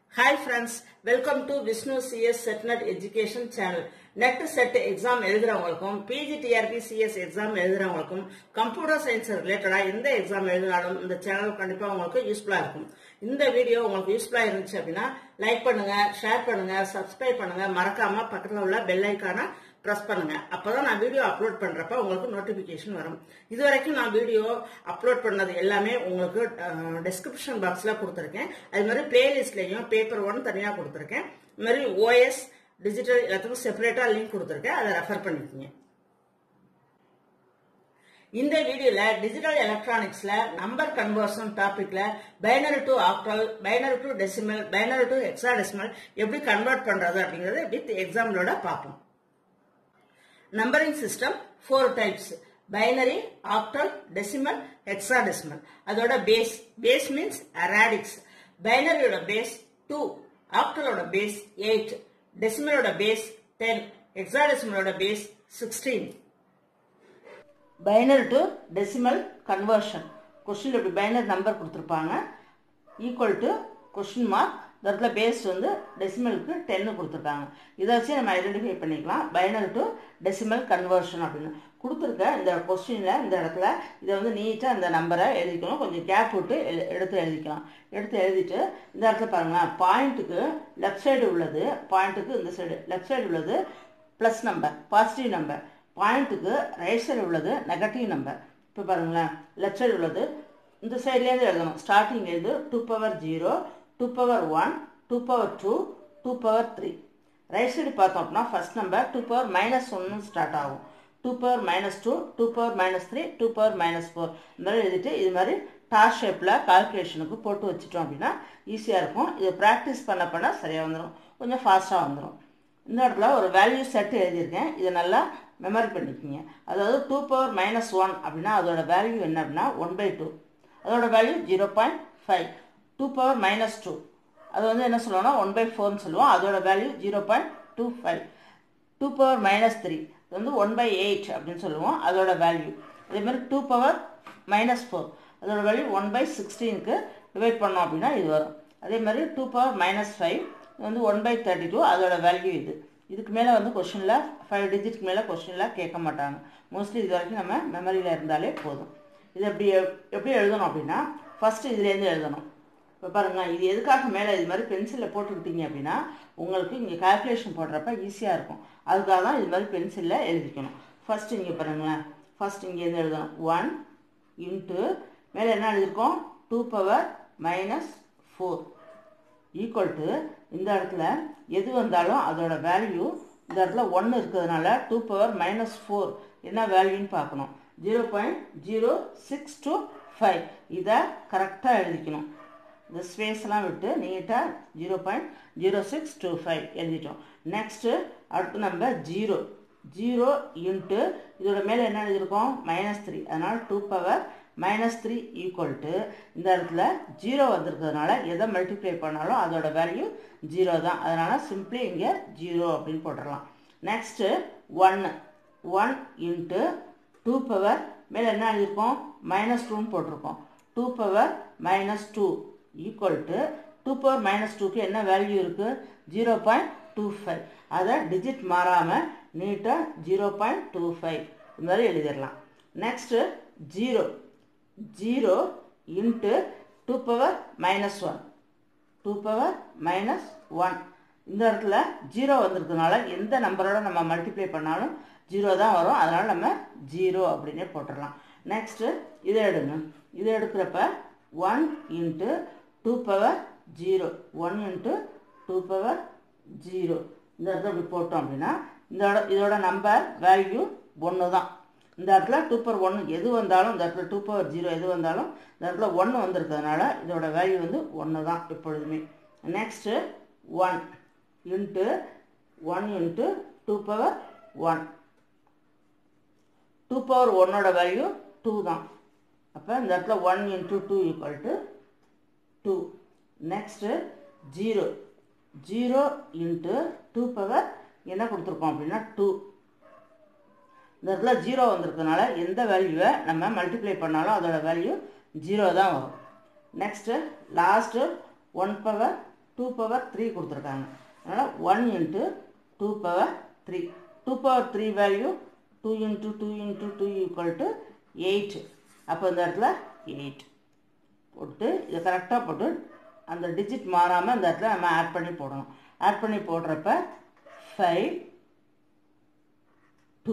hi friends welcome to Vishnu CS SET NET education channel NET SET exam எழுதுறவங்களுக்கும் PGTRB CS exam எழுதுறவங்களுக்கும் computer science ரிலேட்டடா எந்த exam எழுதினாலும் இந்த சேனல் கண்டிப்பா உங்களுக்கு யூஸ்ஃபுல்லா இருக்கும் இந்த வீடியோ உங்களுக்கு யூஸ்ஃபுல்லா இருந்துச்சு அப்படின்னா லைக் பண்ணுங்க ஷேர் பண்ணுங்க சப்ஸ்கிரைப் பண்ணுங்க மறக்காம பக்கத்துல உள்ள பெல் ஐக்கான ப்ரெஸ் பண்ணுங்க அப்பதான் நான் வீடியோ அப்லோட் பண்றப்ப உங்களுக்கு நோட்டிபிகேஷன் வரும் இது வரைக்கும் நான் வீடியோ அப்லோட் பண்ணது எல்லாமே உங்களுக்கு டிஸ்கிரிப்ஷன் பாக்ஸ்ல கொடுத்துருக்கேன் அது மாதிரி பிளேலிஸ்ட்லயும் பேப்பர் ஒன் தனியா கொடுத்துருக்கேன் இது மாதிரி ஓஎஸ் டிஜிட்டல் எல்லாத்துக்கும் செப்பரேட்டா லிங்க் கொடுத்துருக்கேன் அதை ரெஃபர் பண்ணிக்கோங்க இந்த வீடியோல டிஜிட்டல் எலக்ட்ரானிக்ஸ்ல நம்பர் கன்வர்ஷன் டாபிக்ல binary to octal binary to decimal binary to hexadecimal எப்படி கன்வெர்ட் பண்றது அப்படிங்கறத வித் எக்ஸாம்பிளோட பார்ப்போம் numbering system four types binary octal decimal hexadecimal அதோட பேஸ் பேஸ் மீன்ஸ் ரேடிக்ஸ் பைனரியோட பேஸ் டூ ஆக்டலோட பேஸ் எயிட் டெசிமலோட பேஸ் டென் ஹெக்ஸாடெசிமலோட base sixteen binary to decimal conversion question இப்படி பைனரி நம்பர் கொடுத்துருப்பாங்க ஈக்குவல் டு கொஸ்டின் மார்க் இந்த இடத்துல base வந்து டெசிமலுக்கு டென்னு கொடுத்துருக்காங்க இதை வச்சு நம்ம ஐடென்டிஃபை பண்ணிக்கலாம் பைனரி டு டெசிமல் கன்வர்ஷன் அப்படின்னு கொடுத்துருக்க இந்த கொஸ்டினில் இந்த இடத்துல இதை வந்து நீட்டாக இந்த நம்பரை எழுதிக்கணும் கொஞ்சம் கேப் விட்டு எழு எடுத்து எழுதிக்கலாம் எடுத்து எழுதிட்டு இந்த இடத்துல பாருங்களேன் பாயிண்ட்டுக்கு லெஃப்ட் சைடு உள்ளது பாயிண்ட்டுக்கு இந்த சைடு லெஃப்ட் சைடு உள்ளது ப்ளஸ் நம்பர் பாசிட்டிவ் நம்பர் பாயிண்ட்டுக்கு ரைட் சைடு உள்ளது நெகட்டிவ் நம்பர் இப்போ பாருங்களேன் லெஃப்ட் சைடு உள்ளது இந்த சைட்லேருந்து எழுதணும் ஸ்டார்டிங் எழுது two power zero two power one two power two two power three right side பார்த்தோம் அப்படின்னா first number two power minus ஒன்று ஸ்டார்ட் ஆகும் two power minus two two power minus three two power minus four இந்த மாதிரி எழுதிட்டு இது மாதிரி டார் ஷேப்பில் கால்குலேஷனுக்கு போட்டு வச்சுட்டோம் அப்படின்னா ஈஸியாக இருக்கும் இது ப்ராக்டிஸ் பண்ண பண்ண சரியாக வந்துடும் கொஞ்சம் ஃபாஸ்ட்டாக வந்துடும் இந்த இடத்துல ஒரு வேல்யூ செட் எழுதியிருக்கேன் இதை நல்லா மெமரி பண்ணிக்கோங்க அதாவது டூ பவர் மைனஸ் ஒன் அப்படின்னா அதோட வேல்யூ என்ன அப்படின்னா ஒன் பை டூ அதோட value zero point five two power minus two அது வந்து என்ன சொல்லுவோம்னா ஒன் பை ஃபோர்னு சொல்லுவோம் அதோட value zero point two five two power minus three இது வந்து ஒன் பை எயிட் அப்படின்னு சொல்லுவோம் அதோட வேல்யூ அதே மாதிரி டூ பவர் மைனஸ் ஃபோர் அதோட வேல்யூ ஒன் பை சிக்ஸ்டீனுக்கு டிவைட் பண்ணோம் அப்படின்னா இது வரும் அதே மாதிரி டூ பவர் மைனஸ் ஃபைவ் இது வந்து ஒன் பை தேர்ட்டி டூ அதோட வேல்யூ இது இதுக்கு மேலே வந்து கொஷினில் ஃபைவ் டிஜிட்க்கு மேலே கொஷினில் கேட்க மாட்டாங்க மோஸ்ட்லி இது வரைக்கும் நம்ம மெமரியில் இருந்தாலே போதும் இது எப்படி எப்படி எழுதணும் அப்படின்னா ஃபஸ்ட்டு இதுலேருந்து எழுதணும் இப்போ பாருங்கள் இது எதுக்காக மேலே இது மாதிரி பென்சிலில் போட்டுக்கிட்டீங்க அப்படின்னா உங்களுக்கு இங்கே கால்குலேஷன் போடுறப்ப ஈஸியாக இருக்கும் அதுக்காக தான் இது மாதிரி பென்சிலில் எழுதிக்கணும் ஃபஸ்ட்டு இங்கே பாருங்களேன் ஃபஸ்ட் இங்கேருந்து எழுதணும் ஒன் இன்ட்டு மேலே என்ன எழுதியிருக்கோம் two power minus four equal to இந்த இடத்துல எது வந்தாலும் அதோட வேல்யூ இந்த இடத்துல ஒன்று இருக்கிறதுனால டூ பவர் மைனஸ் ஃபோர் என்ன வேல்யூன்னு பார்க்கணும் zero point zero six two five இதை கரெக்டாக எழுதிக்கணும் இந்த ஸ்பேஸ்லாம் விட்டு நீட்டாக zero point zero six two five எழுதிட்டோம் நெக்ஸ்ட்டு அடுத்து நம்ம ஜீரோ ஜீரோ இன்ட்டு இதோட மேலே என்ன எழுதியிருக்கோம் மைனஸ் த்ரீ அதனால் two power minus three equal to இந்த இடத்துல ஜீரோ வந்திருக்கிறதுனால எதை மல்டிப்ளை பண்ணாலும் அதோட வேல்யூ ஜீரோ தான் அதனால் சிம்பிளி இங்கே ஜீரோ அப்படின்னு போட்டுடலாம் நெக்ஸ்ட்டு ஒன்று ஒன் இன்ட்டு டூ பவர் மேலே என்ன எழுதியிருக்கோம் மைனஸ் டூன்னு போட்டிருக்கோம் two power minus two equal to two power minus டூக்கு என்ன வேல்யூ இருக்குது ஜீரோ பாயிண்ட் டூ ஃபைவ் அதை டிஜிட் மாறாமல் நீட்டாக ஜீரோ பாயிண்ட் டூ ஃபைவ் இந்த மாதிரி எழுதிடலாம் next zero zero into two power minus one two power minus one இந்த இடத்துல ஜீரோ வந்திருக்கனால எந்த நம்பரோட நம்ம மல்டிப்ளை பண்ணாலும் ஜீரோ தான் வரும் அதனால் நம்ம ஜீரோ அப்படின்னே போட்டுடலாம் நெக்ஸ்ட்டு இதை எடுங்க இதை எடுக்கிறப்ப one into two power zero one into two power zero இந்த இடத்துல இப்படி போட்டோம் அப்படின்னா இந்த இதோட நம்பர் வேல்யூ ஒன்று தான் இந்த இடத்துல டூ பவர் ஒன்று எது வந்தாலும் இந்த இடத்துல டூ பவர் ஜீரோ எது வந்தாலும் இந்த இடத்துல ஒன்று வந்திருக்கிறதுனால இதோட வேல்யூ வந்து ஒன்று தான் எப்பொழுதுமே next one into one into two power one two power ஒன்னோட வேல்யூ டூ தான் அப்போ இந்த இடத்துல one into two equal to two next zero zero into two power என்ன கொடுத்துருக்கோம் அப்படின்னா டூ இந்த இடத்துல ஜீரோ வந்திருக்கனால எந்த வேல்யூவை நம்ம மல்டிப்ளை பண்ணாலும் அதோட வேல்யூ ஜீரோ தான் வரும் next last one power two power three கொடுத்துருக்காங்க அதனால் one into two power three two power three value two into two into two equal to eight அப்போ இந்த இடத்துல எயிட் போட்டு இதை கரெக்டாக போட்டு அந்த டிஜிட் மாறாமல் இந்த இடத்துல நம்ம ஆட் பண்ணி போடணும் ஆட் பண்ணி போடுறப்ப ஃபைவ் டூ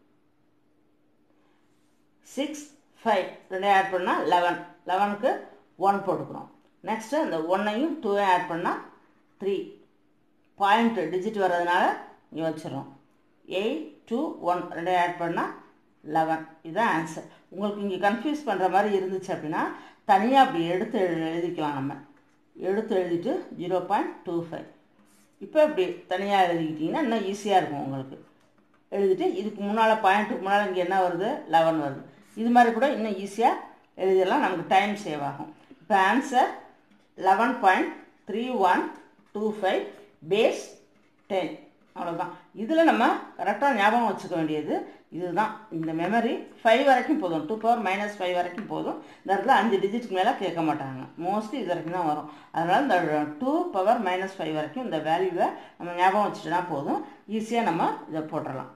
சிக்ஸ் ஃபைவ் ரெண்டையும் ஆட் பண்ணால் லெவன் லெவனுக்கு ஒன் போட்டுக்கிறோம் நெக்ஸ்ட்டு அந்த ஒன்னையும் டூவையும் ஆட் பண்ணால் த்ரீ பாயிண்ட் டிஜிட் வர்றதுனால இங்கே வச்சிடும் எயிட் டூ ஒன் ரெண்டையும் ஆட் பண்ணால் லெவன் இதுதான் ஆன்சர் உங்களுக்கு இங்கே கன்ஃபியூஸ் பண்ணுற மாதிரி இருந்துச்சு அப்படின்னா தனியாக அப்படி எடுத்து எழு- எழுதிக்கலாம் நம்ம எடுத்து எழுதிட்டு ஜீரோ பாயிண்ட் டூ ஃபைவ் இப்போ இப்படி தனியாக எழுதிக்கிட்டிங்கன்னா இன்னும் ஈஸியாக இருக்கும் உங்களுக்கு எழுதிட்டு இதுக்கு முன்னால் பாயிண்ட்டுக்கு முன்னால் இங்கே என்ன வருது லெவன் வருது இது மாதிரி கூட இன்னும் ஈஸியாக எழுதிடலாம் நமக்கு டைம் சேவ் ஆகும் இப்போ answer eleven point three one two five base ten அவ்வளோதான் இதில் நம்ம கரெக்டாக ஞாபகம் வச்சுக்க வேண்டியது இதுதான் இந்த மெமரி ஃபைவ் வரைக்கும் போதும் டூ பவர் மைனஸ் ஃபைவ் வரைக்கும் போதும் இந்த இடத்துல அஞ்சு டிஜிட்டுக்கு மேலே கேட்க மாட்டாங்க மோஸ்ட்லி இது வரைக்கும் தான் வரும் அதனால் இந்த டூ பவர் மைனஸ் ஃபைவ் வரைக்கும் இந்த வேல்யூவை நம்ம ஞாபகம் வச்சுட்டோன்னா போதும் ஈஸியாக நம்ம இதை போட்டுடலாம்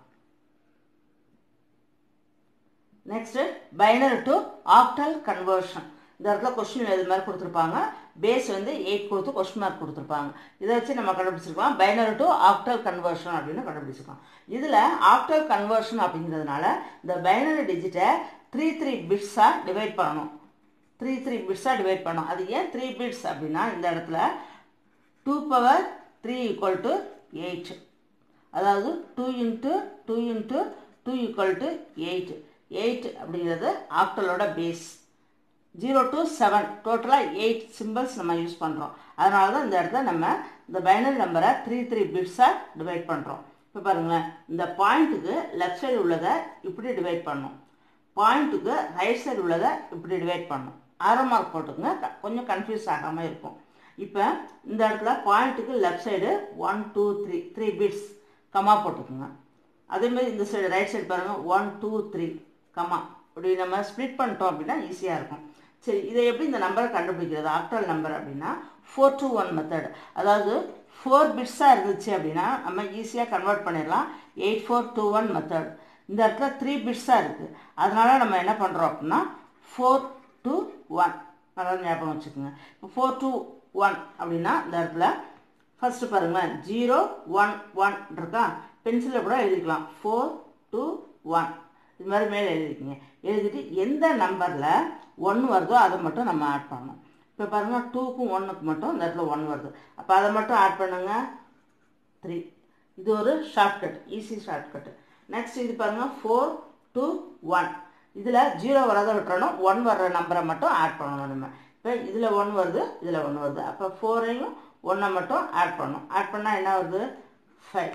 next binary to octal conversion இந்த இடத்துல கொஸ்டின் இது மாதிரி கொடுத்துருப்பாங்க பேஸ் வந்து எயிட் கொடுத்து கொஸ்டின் மார்க் கொடுத்துருப்பாங்க இதை வச்சு நம்ம கண்டுபிடிச்சிருக்கோம் பைனரி டு ஆக்டல் கன்வர்ஷன் அப்படின்னு கண்டுபிடிச்சிருக்கோம் இதில் ஆக்டல் கன்வர்ஷன் அப்படிங்கிறதுனால இந்த பைனரி டிஜிட்டை த்ரீ த்ரீ பிட்ஸாக டிவைட் பண்ணணும் த்ரீ த்ரீ பிட்ஸாக டிவைட் பண்ணணும் அது ஏன் த்ரீ பிட்ஸ் அப்படின்னா இந்த இடத்துல two power three equal to eight அதாவது two into two into two equal to eight eight அப்படிங்கிறது ஆக்டலோட பேஸ் ஜீரோ டு செவன் டோட்டலாக எயிட் சிம்பிள்ஸ் நம்ம யூஸ் பண்ணுறோம் அதனால தான் இந்த இடத்துல நம்ம இந்த பைனரி நம்பரை த்ரீ த்ரீ பிட்ஸாக டிவைட் பண்ணுறோம் இப்போ பாருங்களேன் இந்த பாயிண்ட்டுக்கு லெஃப்ட் சைடு உள்ளதை இப்படி டிவைட் பண்ணணும் பாயிண்ட்டுக்கு ரைட் சைடு உள்ளதை இப்படி டிவைட் பண்ணணும் ஆரோ மார்க் போட்டுக்கோங்க க- கொஞ்சம் கன்ஃபியூஸ் ஆகாமல் இருக்கும் இப்போ இந்த இடத்துல பாயிண்ட்டுக்கு left side one two three three bits comma போட்டுக்கோங்க அதேமாதிரி இந்த சைடு ரைட் சைடு பாருங்கள் ஒன் டூ த்ரீ கமா இப்படி நம்ம ஸ்ப்ளிட் பண்ணிட்டோம் அப்படின்னா ஈஸியாக இருக்கும் சரி இதை எப்படி இந்த நம்பரை கண்டுபிடிக்கிறது ஆக்டல் நம்பர் அப்படின்னா ஃபோர் to ஒன் மெத்தட் அதாவது ஃபோர் பிட்ஸாக இருந்துச்சு அப்படின்னா நம்ம ஈஸியாக கன்வெர்ட் பண்ணிடலாம் eight four two one method இந்த இடத்துல த்ரீ பிட்ஸாக இருக்குது அதனால நம்ம என்ன பண்ணுறோம் அப்படின்னா ஃபோர் to ஒன் நல்லா ஞாபகம் வச்சுக்கோங்க இப்போ ஃபோர் to ஒன் அப்படின்னா இந்த இடத்துல ஃபஸ்ட்டு பாருங்களேன் ஜீரோ ஒன் ஒன் இருக்கா பென்சிலில் கூட எழுதிக்கலாம் ஃபோர் டூ ஒன் இது மாதிரி மேலே எழுதிக்கிங்க எழுதிட்டு எந்த நம்பரில் ஒன் வருதோ அதை மட்டும் நம்ம ஆட் பண்ணணும் இப்போ பாருங்கள் டூக்கும் ஒன்றுக்கு மட்டும் இந்த இடத்துல ஒன் வருது அப்போ அதை மட்டும் ஆட் பண்ணுங்க த்ரீ இது ஒரு ஷார்ட்கட் ஈஸி ஷார்ட்கட் நெக்ஸ்ட் இது பாருங்கள் ஃபோர் டூ ஒன் இதில் ஜீரோ வராத விட்டுறணும் ஒன் வர்ற நம்பரை மட்டும் ஆட் பண்ணணும் நம்ம இப்போ இதில் ஒன் வருது இதில் ஒன்று வருது அப்போ ஃபோரையும் ஒன்றை மட்டும் ஆட் பண்ணணும் ஆட் பண்ணால் என்ன வருது ஃபைவ்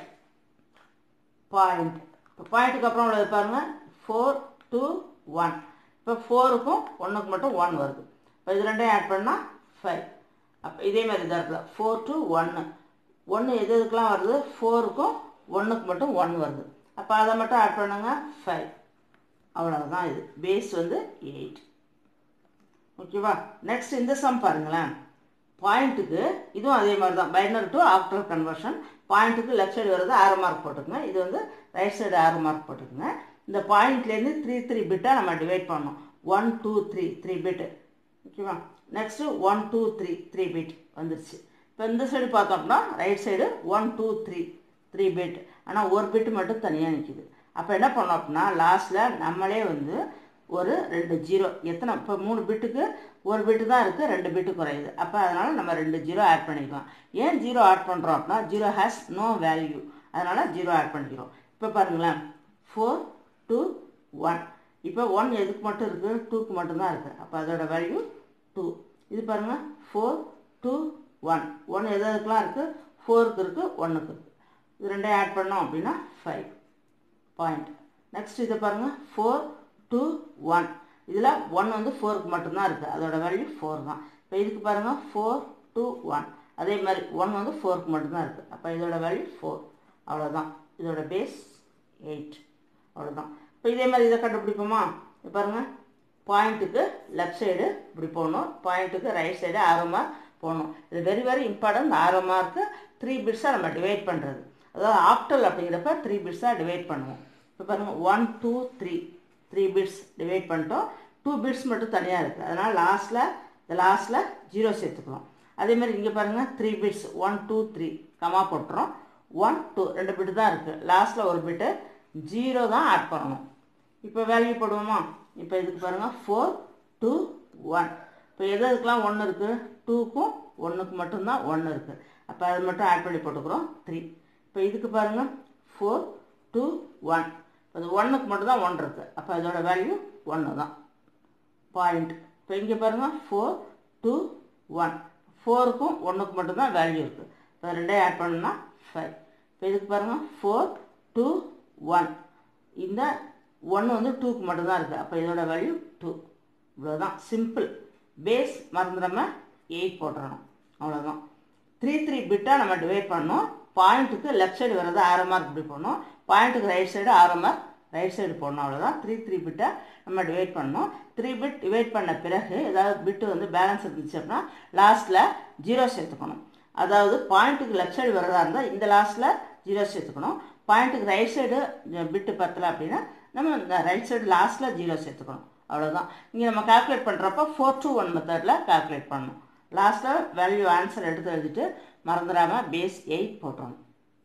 பாயிண்ட் இப்போ பாயிண்ட்டுக்கு அப்புறம் உள்ளது பாருங்கள் ஃபோர் டூ ஒன் இப்போ ஃபோருக்கும் ஒன்றுக்கு மட்டும் ஒன் வருது இப்போ இது ரெண்டையும் ஆட் பண்ணால் ஃபைவ் அப்போ இதே மாதிரி இந்த இடத்துல ஃபோர் டூ ஒன்று ஒன்று எது எதுக்கெலாம் வருது ஃபோருக்கும் ஒன்றுக்கு மட்டும் ஒன் வருது அப்போ அதை மட்டும் ஆட் பண்ணுங்க ஃபைவ் அவ்வளவுதான் இது பேஸ் வந்து எயிட் ஓகேவா நெக்ஸ்ட் இந்த சம் பாருங்களேன் பாயிண்ட்டுக்கு இதுவும் அதே மாதிரி தான் பைனர் டு ஆஃப்டர் கன்வர்ஷன் பாயிண்ட்டுக்கு லெஃப்ட் சைடு வருது ஆறு மார்க் போட்டுக்கோங்க இது வந்து ரைட் சைடு ஆறு மார்க் போட்டுக்கோங்க இந்த பாயிண்ட்லேருந்து த்ரீ த்ரீ பிட்டாக நம்ம டிவைட் பண்ணோம் one two three three bit ஓகேவா next one two three three bit வந்துருச்சு இப்போ இந்த சைடு பார்த்தோம்னா right side one two three three bit ஆனால் ஒரு பிட்டு மட்டும் தனியாக நிற்கிது அப்போ என்ன பண்ணோம் அப்படின்னா லாஸ்ட்டில் நம்மளே வந்து ஒரு ரெண்டு ஜீரோ எத்தனை இப்போ மூணு பிட்டுக்கு ஒரு பிட்டு தான் இருக்குது ரெண்டு பிட்டு குறையுது அப்போ அதனால் நம்ம ரெண்டு ஜீரோ ஆட் பண்ணிக்கலாம் ஏன் ஜீரோ ஆட் பண்ணுறோம் அப்படின்னா ஜீரோ ஹேஸ் நோ வேல்யூ அதனால் ஜீரோ ஆட் பண்ணிக்கிறோம் இப்போ பாருங்களேன் ஃபோர் டூ ஒன் இப்போ ஒன் எதுக்கு மட்டும் இருக்குது டூக்கு மட்டும்தான் இருக்குது அப்போ அதோட வேல்யூ டூ இது பாருங்கள் ஃபோர் டூ ஒன் ஒன் எது எதுக்கெலாம் இருக்குது ஃபோருக்கு இருக்குது ஒன்றுக்கு இருக்குது இது ரெண்டையும் ஆட் பண்ணோம் அப்படின்னா ஃபைவ் பாயிண்ட் நெக்ஸ்ட் இதை பாருங்கள் ஃபோர் டூ ஒன் இதில் ஒன் வந்து ஃபோருக்கு மட்டும்தான் இருக்குது அதோட வேல்யூ ஃபோர் தான் இப்போ இதுக்கு பாருங்கள் ஃபோர் டூ ஒன் அதே மாதிரி ஒன் வந்து ஃபோருக்கு மட்டும்தான் இருக்குது அப்போ இதோட வேல்யூ ஃபோர் அவ்வளோதான் இதோட பேஸ் எயிட் அவ்வளோதான் இப்போ இதே மாதிரி இதை கண்டுபிடிப்போமா இது பாருங்கள் பாயிண்ட்டுக்கு லெஃப்ட் சைடு இப்படி போகணும் பாயிண்ட்டுக்கு ரைட் சைடு ஆரமாக போடணும் இது very very important arrow mark three பிட்ஸாக நம்ம டிவைட் பண்ணுறது அதாவது ஆக்டல் அப்படிங்கிறப்ப த்ரீ பிட்ஸாக டிவைட் பண்ணுவோம் இப்போ பாருங்கள் one two three three bits divide பண்ணிட்டோம் டூ பிட்ஸ் மட்டும் தனியாக இருக்குது அதனால் லாஸ்ட்டில் இந்த லாஸ்ட்டில் ஜீரோ சேர்த்துக்கிறோம் அதே மாதிரி இங்கே பாருங்கள் three bits one two three comma போட்டுறோம் ஒன் டூ ரெண்டு பிட்டு தான் இருக்குது லாஸ்ட்டில் ஒரு பிட்டு ஜீரோ தான் ஆட் பண்ணணும் இப்போ வேல்யூ போடுவோமா இப்போ இதுக்கு பாருங்கள் ஃபோர் டூ ஒன் இப்போ எது எதுக்கெலாம் ஒன்று இருக்குது டூக்கும் ஒன்றுக்கு மட்டும்தான் ஒன்று இருக்குது அப்போ அது மட்டும் ஆட் பண்ணி போட்டுக்கிறோம் த்ரீ இப்போ இதுக்கு பாருங்கள் ஃபோர் டூ ஒன் அது ஒன்றுக்கு மட்டும்தான் ஒன் இருக்குது அப்போ அதோட வேல்யூ ஒன்று தான் பாயிண்ட் இப்போ இங்கே பாருங்கள் ஃபோர் டூ ஒன் ஃபோருக்கும் ஒன்றுக்கு மட்டும்தான் வேல்யூ இருக்குது இப்போ ரெண்டே ஆட் பண்ணோம்னா ஃபைவ் இப்போ இதுக்கு பாருங்கள் ஃபோர் டூ ஒன் இந்த ஒன்று வந்து டூக்கு மட்டும்தான் இருக்குது அப்போ இதோட வேல்யூ டூ இவ்வளோதான் சிம்பிள் பேஸ் மறந்துடாம எயிட் போட்டுறணும் அவ்வளோதான் த்ரீ த்ரீ பிட்டாக நம்ம டிவைட் பண்ணோம் பாயிண்ட்டுக்கு லெஃப்ட் சைடு வர்றது ஆறு மார்க் இப்படி போடணும் பாயிண்ட்டுக்கு ரைட் சைடு ஆறு மார்க் ரைட் சைடு போடணும் அவ்வளோதான் த்ரீ த்ரீ பிட்டை நம்ம டிவைட் பண்ணோம் த்ரீ பிட் டிவைட் பண்ண பிறகு ஏதாவது பிட்டு வந்து பேலன்ஸ் இருந்துச்சு அப்படின்னா லாஸ்ட்டில் ஜீரோ சேர்த்துக்கணும் அதாவது பாயிண்ட்டுக்கு லெஃப்ட் சைடு வர்றதா இருந்தால் இந்த லாஸ்ட்டில் ஜீரோ சேர்த்துக்கணும் பாயிண்ட்டுக்கு ரைட் சைடு பிட்டு பத்தலை அப்படின்னா நம்ம இந்த ரைட் சைடு லாஸ்ட்டில் ஜீரோ சேர்த்துக்கணும் அவ்வளோதான் இங்கே நம்ம கால்குலேட் பண்ணுறப்போ ஃபோர் டூ ஒன் மெத்தடில் கால்குலேட் பண்ணணும் லாஸ்ட்டில் வேல்யூ ஆன்சர் எடுத்து எழுதிட்டு மறந்துடாமல் பேஸ் எயிட் போட்டுறணும்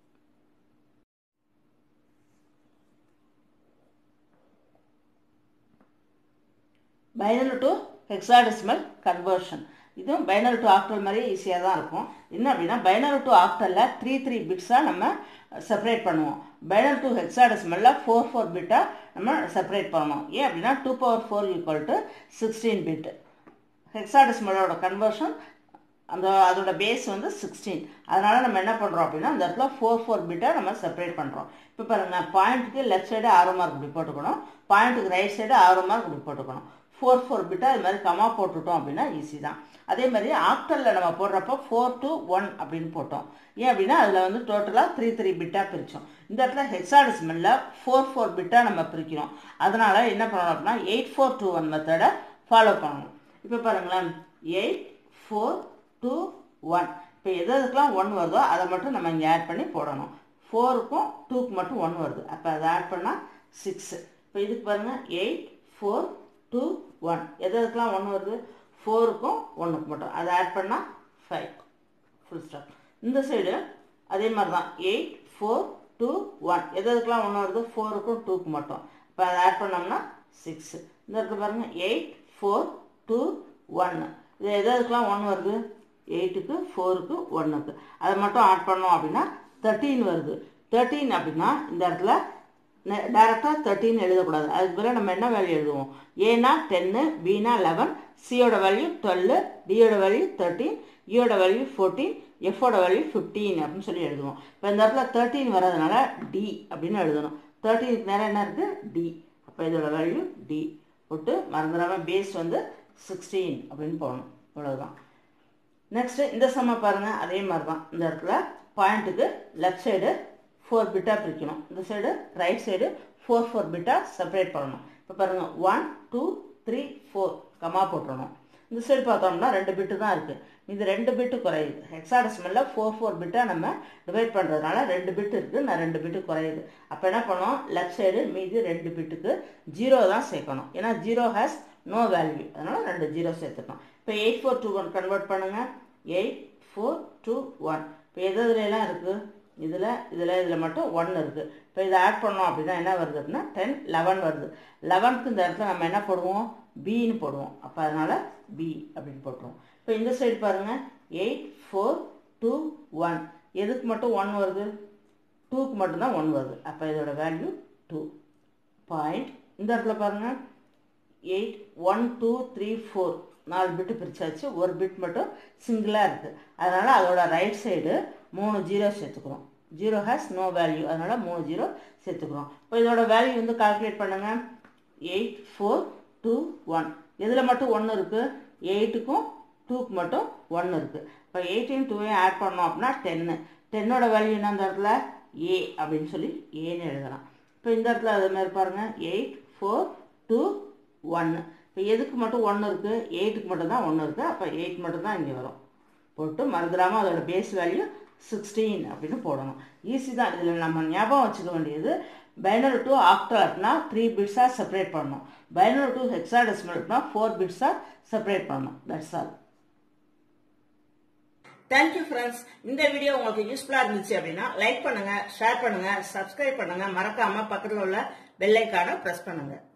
பைனரி டு ஹெக்ஸாடெசிமல் கன்வர்ஷன் இதுவும் பைனரி டு ஆக்டல் மாதிரி ஈஸியாக தான் இருக்கும் என்ன அப்படின்னா பைனரி டு ஆக்டலில் த்ரீ த்ரீ பிட்ஸாக நம்ம செப்பரேட் பண்ணுவோம் பைனரி டு ஹெக்ஸாடெசிமலில் ஃபோர் ஃபோர் பிட்டாக நம்ம செப்பரேட் பண்ணணும் ஏன் அப்படின்னா two power four equal to sixteen bit ஹெக்ஸாடெசிமலோட கன்வர்ஷன் அந்த அதோட பேஸ் வந்து சிக்ஸ்டீன் அதனால் நம்ம என்ன பண்ணுறோம் அப்படின்னா அந்த இடத்துல ஃபோர் ஃபோர் பிட்டாக நம்ம செப்பரேட் பண்ணுறோம் இப்போ பாருங்கள் பாயிண்ட்டுக்கு லெஃப்ட் சைடு ஆறு மார்க் இப்படி போட்டுக்கணும் பாயிண்ட்டுக்கு ரைட் சைடு ஆறு மார்க் இப்படி போட்டுக்கணும் ஃபோர் ஃபோர் பிட்டாக அது மாதிரி கமா போட்டுட்டோம் அப்படின்னா ஈஸி தான் அதே மாதிரி ஆக்டலில் நம்ம போடுறப்போ ஃபோர் டூ ஒன் அப்படின்னு போட்டோம் ஏன் அப்படின்னா அதில் வந்து டோட்டலாக த்ரீ த்ரீ பிட்டாக பிரித்தோம் இந்த இடத்துல ஹெக்ஸாடெசிமலில் ஃபோர் ஃபோர் பிட்டாக நம்ம பிரிக்கிறோம் அதனால் என்ன பண்ணணும் அப்படின்னா எயிட் ஃபோர் டூ ஒன் மெத்தடை ஃபாலோ பண்ணணும் இப்போ பாருங்களேன் எயிட் ஃபோர் டூ ஒன் இப்போ எது எதுக்கெலாம் ஒன் வருதோ அதை மட்டும் நம்ம இங்கே ஆட் பண்ணி போடணும் ஃபோருக்கும் டூக்கு மட்டும் ஒன் வருது அப்போ அதை ஆட் பண்ணால் சிக்ஸு இப்போ இதுக்கு பாருங்கள் எயிட் ஃபோர் டூ ஒன் எது எதுக்கெலாம் ஒன்று வருது ஃபோருக்கும் ஒன்றுக்கு மட்டும் அதை ஆட் பண்ணால் ஃபைவ் ஃபுல் ஸ்டாப் இந்த சைடு அதே மாதிரி தான் எயிட் ஃபோர் டூ ஒன் எது எதுக்கெலாம் ஒன்று வருது ஃபோருக்கும் டூக்கு மட்டும் இப்போ அதை ஆட் பண்ணோம்னா சிக்ஸு இந்த இடத்துல பாருங்கள் எயிட் ஃபோர் டூ ஒன்று இது எது எதுக்கெலாம் ஒன்று வருது எயிட்டுக்கு ஃபோருக்கு ஒன்றுக்கு அதை மட்டும் ஆட் பண்ணோம் அப்படின்னா தேர்ட்டீன் வருது தேர்ட்டீன் அப்படின்னா இந்த இடத்துல டேரெக்டாக தேர்ட்டின் எழுதக்கூடாது அதுக்கு பிறகு நம்ம என்ன வேல்யூ எழுதுவோம் ஏனா டென்னு பினா லெவன் சியோட வேல்யூ டுவெல்லு டியோட வேல்யூ தேர்ட்டீன் இயோட வேல்யூ ஃபோர்டீன் எஃபோட வேல்யூ ஃபிஃப்டீன் அப்படின்னு சொல்லி எழுதுவோம் இப்போ இந்த இடத்துல தேர்ட்டீன் வர்றதுனால டி அப்படின்னு எழுதணும் தேர்ட்டீனுக்கு நேரம் என்ன இருக்குது டி அப்போ இதோட வேல்யூ டி போட்டு மறந்துடாமல் பேஸ் வந்து சிக்ஸ்டீன் அப்படின்னு போடணும் இவ்வளோதான் நெக்ஸ்ட்டு இந்த சம்ம பாருங்கள் அதே மாதிரி தான் இந்த இடத்துல பாயிண்ட்டுக்கு லெஃப்ட் சைடு ஃபோர் பிட்டாக பிரிக்கணும் இந்த side right side four four பிட்டாக செப்பரேட் பண்ணணும் இப்போ பாருங்கள் one two three four comma போட்டுறணும் இந்த சைடு பார்த்தோம்னா ரெண்டு பிட்டு தான் இருக்குது இது ரெண்டு பிட்டு குறையுது ஹெக்ஸாடெசிமலில் ஃபோர் ஃபோர் பிட்டாக நம்ம டிவைட் பண்ணுறதுனால ரெண்டு பிட்டு இருக்குது நான் ரெண்டு பிட்டு குறையுது அப்போ என்ன பண்ணுவோம் லெஃப்ட் சைடு மீதி ரெண்டு பிட்டுக்கு ஜீரோ தான் சேர்க்கணும் ஏன்னா ஜீரோ ஹேஸ் நோ வேல்யூ அதனால் ரெண்டு ஜீரோ சேர்த்துக்கணும் இப்போ eight four two one convert பண்ணுங்கள் எயிட் ஃபோர் டூ ஒன் இப்போ எது இதுலலாம் இருக்குது இதில் இதில் இதில் மட்டும் ஒன் இருக்குது இப்போ இதை ஆட் பண்ணோம் அப்படின்னா என்ன வருது அப்படின்னா டென் லெவன் வருது லெவனுக்கு இந்த இடத்துல நம்ம என்ன போடுவோம் பின்னு போடுவோம் அப்போ அதனால் பி அப்படின்னு போட்டுருவோம் இப்போ இந்த சைடு பாருங்கள் எயிட் ஃபோர் டூ ஒன் எதுக்கு மட்டும் ஒன் வருது டூக்கு மட்டும்தான் ஒன் வருது அப்போ இதோட வேல்யூ டூ பாயிண்ட் இந்த இடத்துல பாருங்கள் eight one two three four நாலு பிட்டு பிரிச்சாச்சு ஒரு பிட் மட்டும் சிங்கிளாக இருக்குது அதனால் அதோட ரைட் சைடு மூணு ஜீரோ சேர்த்துக்கிறோம் ஜீரோ ஹேஸ் நோ வேல்யூ அதனால் மூணு ஜீரோ சேர்த்துக்கிறோம் இப்போ இதோட வேல்யூ வந்து கால்குலேட் பண்ணுங்கள் எயிட் ஃபோர் டூ ஒன் இதில் மட்டும் ஒன்று இருக்குது எயிட்டுக்கும் டூக்கு மட்டும் ஒன்று இருக்குது இப்போ எயிட்டின் டூவையும் ஆட் பண்ணோம் அப்படின்னா டென்னு டென்னோட வேல்யூ என்ன அந்த இடத்துல ஏ அப்படின்னு சொல்லி ஏன்னு எழுதலாம் இப்போ இந்த இடத்துல அது மாதிரி பாருங்கள் எயிட் ஃபோர் டூ ஒன்று இப்போ எதுக்கு மட்டும் ஒன்று இருக்குது எயிட்டுக்கு மட்டும் தான் ஒன்று இருக்குது அப்போ எயிட் மட்டும் தான் இங்கே வரும் போட்டு மறந்துடாமல் அதோட பேஸ் வேல்யூ சிக்ஸ்டீன் அப்படின்னு போடணும் ஈஸி தான் இதில் நம்ம ஞாபகம் வச்சுக்க வேண்டியது பைனரி டு ஆக்டாட்னா த்ரீ பிட்ஸாக செப்பரேட் பண்ணணும் பைனரி டு ஹெக்ஸா டெசிமல்னா ஃபோர் பிட்ஸாக செப்பரேட் பண்ணணும் தட்ஸ் ஆல் தேங்க்யூ ஃப்ரெண்ட்ஸ் இந்த வீடியோ உங்களுக்கு யூஸ்ஃபுல்லாக இருந்துச்சு அப்படின்னா லைக் பண்ணுங்க ஷேர் பண்ணுங்க சப்ஸ்கிரைப் பண்ணுங்க மறக்காம பக்கத்தில் உள்ள பெல்லைக்கான ப்ரெஸ் பண்ணுங்க